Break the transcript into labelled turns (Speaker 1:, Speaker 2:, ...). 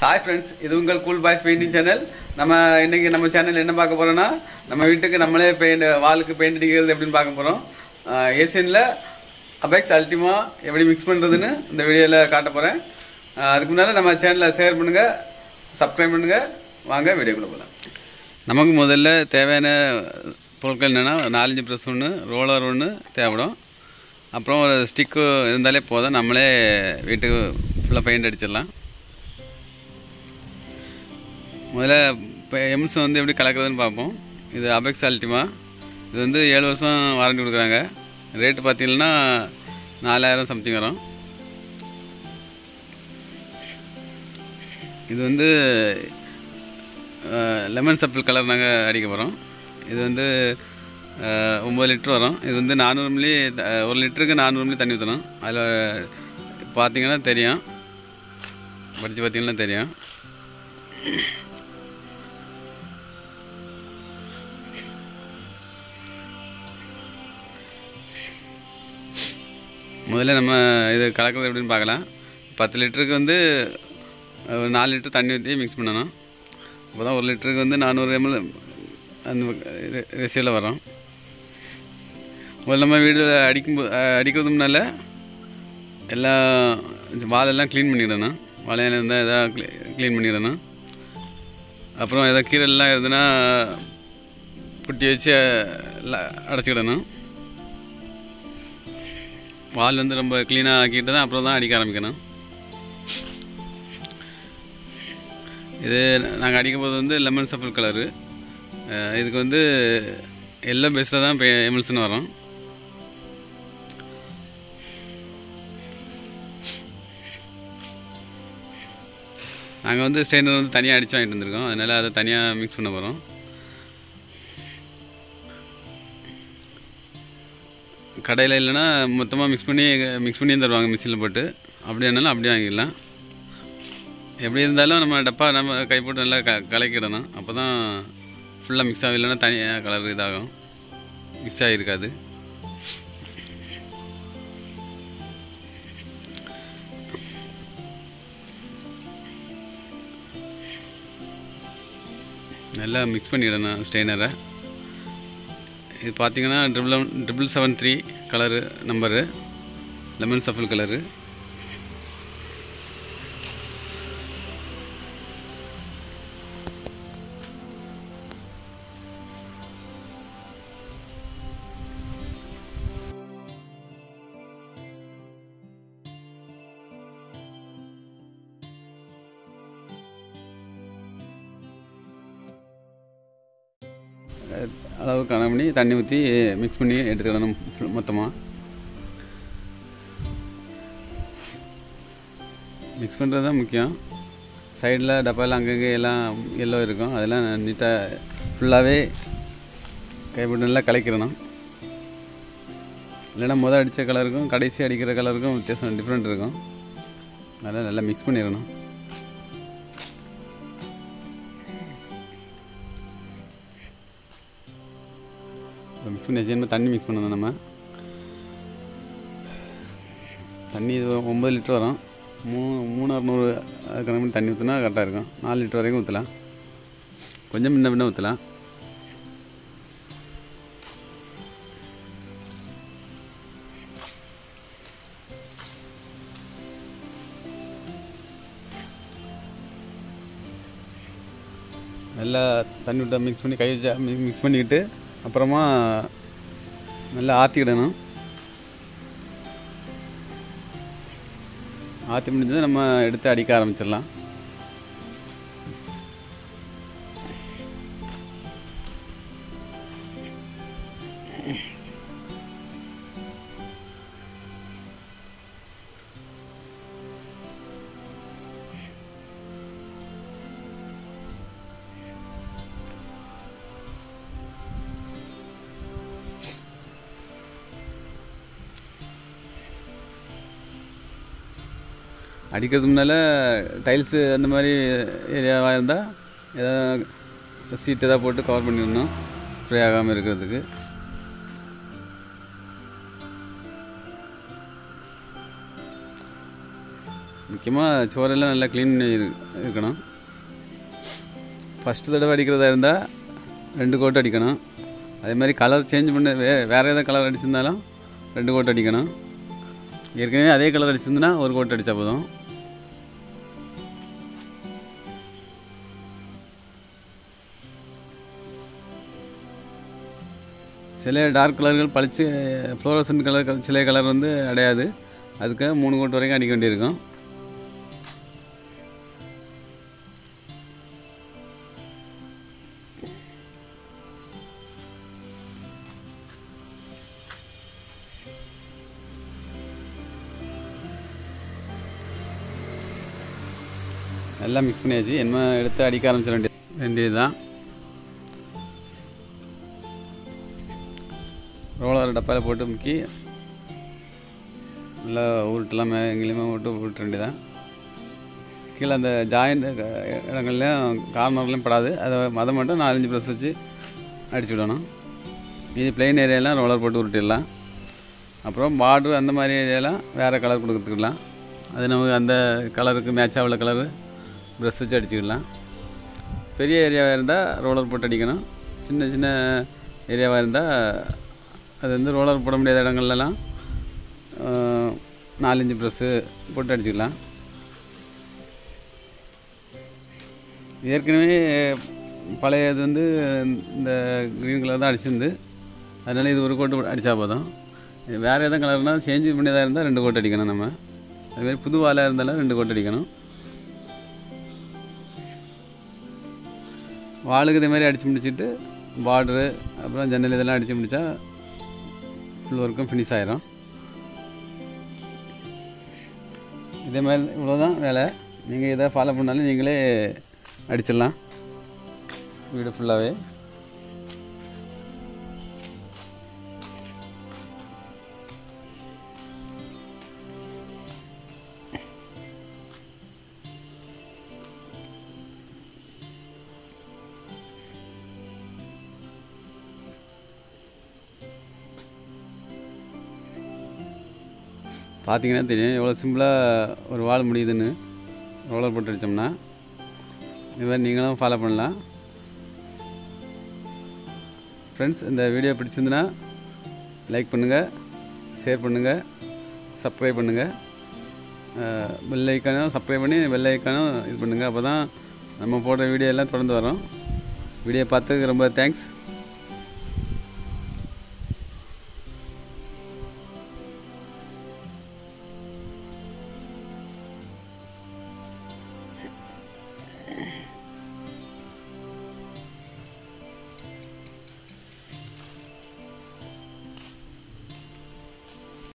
Speaker 1: hi friends இது உங்கள் cool boys painting channel நம்ம இன்னைக்கு நம்ம சேனல் என்ன பார்க்க போறோம்னா நம்ம வீட்டுக்கு நம்மளே பெயிண்ட் வாலுக்கு பெயிண்ட் அடிக்கிறது எப்படின்னு பார்க்க போறோம் ஏசியனில் அபெக்ஸ் அல்டிமா எப்படி மிக்ஸ் பண்ணுறதுன்னு இந்த வீடியோவில் காட்ட போகிறேன் அதுக்கு முன்னால் நம்ம சேனலை ஷேர் பண்ணுங்க சப்ஸ்கிரைப் பண்ணுங்க வாங்க வீடியோக்குள்ள போகலாம் நமக்கு முதல்ல தேவையான பொருட்கள் என்னென்னா நாலஞ்சு ப்ரெஸ் ஒன்று ரோலர் ஒன்று தேவைப்படும் அப்புறம் ஒரு ஸ்டிக்கு இருந்தாலே போதும் நம்மளே வீட்டுக்கு ஃபுல்லாக பெயிண்ட் அடிச்சிடலாம் முதல்ல இப்போ எம்ஸ் வந்து எப்படி கலக்கிறதுன்னு பார்ப்போம் இது அபெக்ஸ் அல்டிமா இது வந்து ஏழு வருஷம் வாரண்டி கொடுக்குறாங்க ரேட்டு பார்த்தீங்கன்னா நாலாயிரம் சம்திங் வரும் இது வந்து லெமன் சப்பிள் கலர் நாங்கள் அடிக்க போகிறோம் இது வந்து அஹ், ஒம்பது லிட்டர் வரும் இது வந்து நானூறு மில்லி அஹ், ஒரு லிட்டருக்கு நானூறு மில்லி தண்ணி ஊற்றணும் அதில் பார்த்தீங்கன்னா தெரியும் படித்து பார்த்தீங்கன்னா தெரியும் முதல்ல நம்ம இது கலக்கிறது எப்படின்னு பார்க்கலாம் பத்து லிட்டருக்கு வந்து ஒரு நாலு லிட்டர் தண்ணி ஊற்றி மிக்ஸ் பண்ணணும் அப்போ தான் ஒரு லிட்டருக்கு வந்து நானூறு எம்எல் அந்த ரெசியில் வரும் முதல்ல நம்ம வீடு அடிக்கும் அடிக்கிறது முன்னால் எல்லாம் வாலெல்லாம் க்ளீன் பண்ணிடணும் வாழையில இருந்தால் எதாவது க்ளீன் பண்ணிடணும் அப்புறம் எதாவது கீரைலாம் இருந்ததுன்னா புட்டி வச்சு எல்லாம் அடைச்சிக்கிடணும் வால் வந்து ரொம்ப க்ளீனாக ஆக்கிட்டு தான் அப்புறம் தான் அடிக்க ஆரம்பிக்கணும் இது நாங்கள் அடிக்கும் போது வந்து லெமன் சப்பிள் கலரு இதுக்கு வந்து எல்லோ பேஸில் தான் இப்போ எமில்ஸ்னு வரும் நாங்கள் வந்து ஸ்டெயினர் வந்து தனியாக அடித்து வாங்கிட்டு வந்திருக்கோம் அதனால் அதை தனியாக மிக்ஸ் பண்ண போகிறோம் கடையில் இல்லைன்னா மொத்தமாக மிக்ஸ் பண்ணி மிக்ஸ் பண்ணி தருவாங்க மிக்சியில் போட்டு அப்படி வேணாலும் அப்படியே வாங்கிடலாம் எப்படி இருந்தாலும் நம்ம டப்பா நம்ம கை போட்டு நல்லா க கலக்கிடணும் அப்போ தான் ஃபுல்லாக மிக்ஸ் ஆகும் இல்லைன்னா தனியாக கலர் இதாகும் மிக்ஸ் ஆகிருக்காது நல்லா மிக்ஸ் பண்ணிடணும் ஸ்டெயினரை இது பார்த்தீங்கன்னா triple triple seven three colour number lemon சஃபல் கலரு அளவு கணக்கு பண்ணி தண்ணி ஊற்றி மிக்ஸ் பண்ணி எடுத்துக்கிடணும் மொத்தமாக மிக்ஸ் பண்ணுறது தான் முக்கியம் சைடில் டப்பாவில் அங்கங்கே எல்லாம் எல்லோ இருக்கும் அதெல்லாம் நீட்டாக ஃபுல்லாகவே கைப்பட்டு நல்லா கலக்கிடணும் இல்லைன்னா முதல் அடித்த கலருக்கும் கடைசி அடிக்கிற கலருக்கும் வித்தியாசம் டிஃப்ரெண்ட் இருக்கும் அதெல்லாம் நல்லா மிக்ஸ் பண்ணிடணும் மிக்ஸ் பண்ணி வச்சு தண்ணி மிக்ஸ் பண்ணணும் நம்ம தண்ணி இது ஒம்பது லிட்டர் வரும் மூணு மூணு அறநூறு கணக்கு பண்ணி தண்ணி ஊற்றினா கரெக்டாக இருக்கும் நாலு லிட்டர் வரைக்கும் ஊற்றலாம் கொஞ்சம் முன்ன பின்ன ஊற்றலாம் நல்லா தண்ணி விட்டு மிக்ஸ் பண்ணி கை வச்சா மிக்ஸ் பண்ணிக்கிட்டு அப்புறமா நல்லா ஆற்றிக்கிடணும் ஆற்றி முடிஞ்சது நம்ம எடுத்து அடிக்க ஆரம்பிச்சிடலாம் அடிக்கிறதுக்கு முன்னால் டைல்ஸு அந்த மாதிரி ஏரியாவாக இருந்தால் ஏதாவது சீட் எதாவது போட்டு கவர் பண்ணிடணும் ஸ்ப்ரே ஆகாமல் இருக்கிறதுக்கு முக்கியமாக சோறெல்லாம் நல்லா க்ளீன் பண்ணி இரு- இருக்கணும் ஃபஸ்ட்டு தடவை அடிக்கிறதா இருந்தால் ரெண்டு கோட் அடிக்கணும் அதே மாதிரி கலர் சேஞ்ச் பண்ண வே வேறு ஏதாவது கலர் அடிச்சிருந்தாலும் ரெண்டு கோட் அடிக்கணும் ஏற்கனவே அதே கலர் அடிச்சிருந்தனா ஒரு கோட் அடித்தா போதும் சில டார்க் கலர்கள் பளிச்சு ஃப்ளோரசன்ட் கலர் சில கலர் வந்து அடையாது அதுக்காக மூணு கோட் வரைக்கும் அடிக்க வேண்டியிருக்கும் எல்லாம் மிக்ஸ் பண்ணியாச்சு என்ன எடுத்து அடிக்க ஆரம்பிச்சிட வேண்டியது வேண்டியது தான் ரோலர் டப்பாவில் போட்டு முக்கி நல்லா உருட்டெல்லாம் மே எங்கேயுமே விட்டு உருட்ட வேண்டியதான் கீழே அந்த ஜாயிண்ட் இடங்கள்லையும் கார்னர்லையும் படாது அதை அதை மட்டும் நாலஞ்சு ப்ரெஸ் வச்சு அடிச்சு விடணும் இது பிளெயின் ஏரியாலாம் ரோலர் போட்டு உருட்டிடலாம் அப்புறம் பார்டர் அந்த மாதிரி ஏரியாலாம் வேறு கலர் கொடுத்துக்கலாம் அது நமக்கு அந்த கலருக்கு மேட்சாக உள்ள கலரு ப்ரெஸ் வச்சு அடிச்சுக்கலாம் பெரிய ஏரியாவாக இருந்தால் ரோலர் போட்டு அடிக்கணும் சின்ன சின்ன ஏரியாவாக இருந்தால் அது வந்து ரோலர் போட முடியாத இடங்கள்லாம் ஆஹ், நாலஞ்சு ப்ரெஸ்ஸு போட்டு அடிச்சுக்கலாம் ஏற்கனவே பழைய இது வந்து இந்த க்ரீன் கலர் தான் அடிச்சிருந்து அதனால் இது ஒரு கோட்டு அடித்தா போதும் இது வேறு எதுவும் கலர்னால் சேஞ்ச் பண்ணியதாக இருந்தால் ரெண்டு கோட் அடிக்கணும் நம்ம அதுமாதிரி புது வாலாக இருந்தாலும் ரெண்டு கோட் அடிக்கணும் வாளுக்கு இதே மாதிரி அடித்து முடிச்சுட்டு பார்டரு அப்புறம் ஜன்னல் இதெல்லாம் அடித்து முடித்தா ஃபுல் ஒர்க்கும் ஃபினிஷ் ஆயிரும் இதே மாதிரி இவ்வளோதான் வேலை நீங்கள் எதை ஃபாலோ பண்ணாலும் நீங்களே அடிச்சிடலாம் வீடு ஃபுல்லாகவே பார்த்தீங்கன்னா தெரியும் எவ்வளோ சிம்பிளாக ஒரு வால் முடியுதுன்னு ரோலர் போட்டு அடித்தோம்னா இது மாதிரி நீங்களும் ஃபாலோ பண்ணலாம் ஃப்ரெண்ட்ஸ் இந்த வீடியோ பிடிச்சிருந்துன்னா லைக் பண்ணுங்கள் ஷேர் பண்ணுங்கள் சப்ஸ்கிரைப் பண்ணுங்கள் பெல் ஐக்கானும் சப்ஸ்கிரைப் பண்ணி பெல் ஐக்கானும் இது பண்ணுங்கள் அப்போ தான் நம்ம போடுற வீடியோ எல்லாம் தொடர்ந்து வரும் வீடியோ பார்த்ததுக்கு ரொம்ப தேங்க்ஸ்